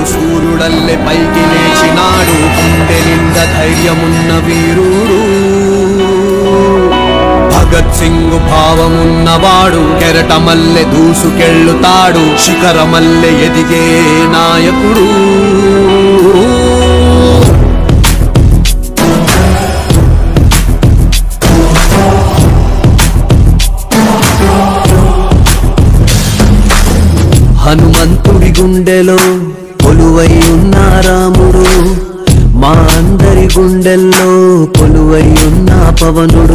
సూర్యుడల్లె పైకి లేచినాడు గుండె నిండా ధైర్యమున్న వీరుడు భగత్ సింగ్ భావమున్నవాడు కెరటమల్లె దూసుకెళ్ళుతాడు శిఖరమల్లె ఎదిగే నాయకుడు హనుమంతుడి గుండెలో కొలువై ఉన్న రాముడు మా అందరి గుండెల్లో కొలువై ఉన్న పవనుడు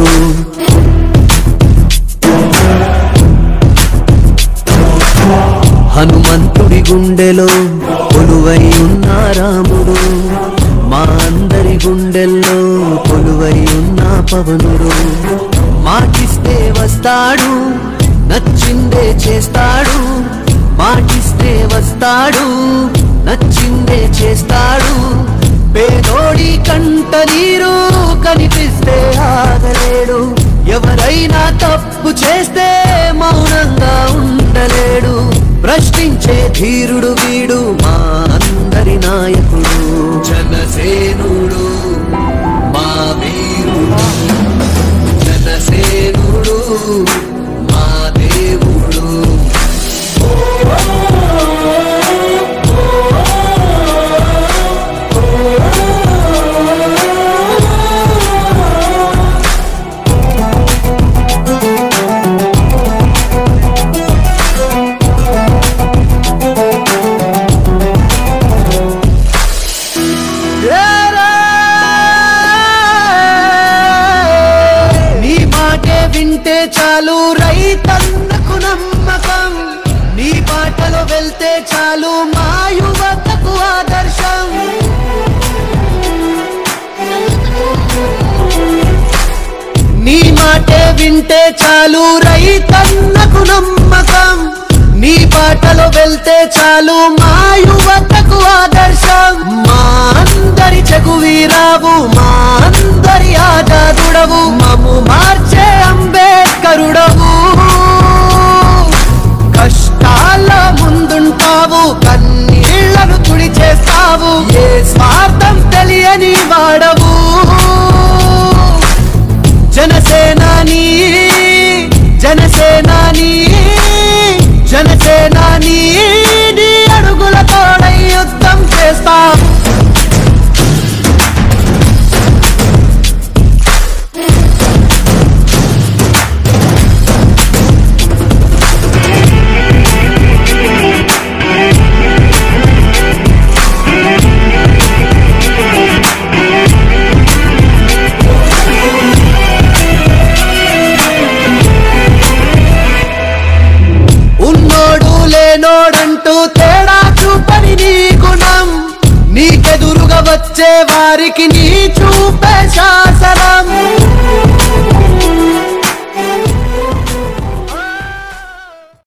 హనుమంతుడి గుండెలో కొలువై ఉన్న రాముడు మా అందరి గుండెల్లో కొలువై ఉన్న పవనుడు మాటిస్తే వస్తాడు నచ్చిందే చేస్తాడు మాటిస్తే వస్తాడు నచ్చిందే చేస్తాడు పేదోడి కంట నీరు కనిపిస్తే ఆగలేడు ఎవరైనా తప్పు చేస్తే మౌనంగా ఉండలేడు ప్రశ్నించే ధీరుడు వీడు మా అందరి నాయకుడు జనసేనుడు మా వీరుడు జనసేనుడు మా దేవుడు నీ మాటే వింటే చాలు రైతన్నకు నమ్మకం నీ బాటలో వెళ్తే చాలు మా యువతకు ఆదర్శం నీ మాటే వింటే చాలు రైతన్నకు నమ్మకం నీ బాటలో వెళ్తే చాలు మా యువతకు ఆదర్శం మా అందరి చెగువీరావు మా అందరి ఆజాదుడవు మము మార్చే అంబేద్కరుడవు కష్టాల ముందుంటావు కన్నీళ్లను తుడిచేస్తావు ఏ స్వార్థం తెలియని వాడవు జనసేనాని జనసేనాని జనసేనాని నీ అడుగుల తోడై యుద్ధం చేస్తా ఉన్నోడు లేనోడంటూ తేడా చూపని నీ గుణం నీకెదురుగా వచ్చే వారికి నీ చూపే శాసనం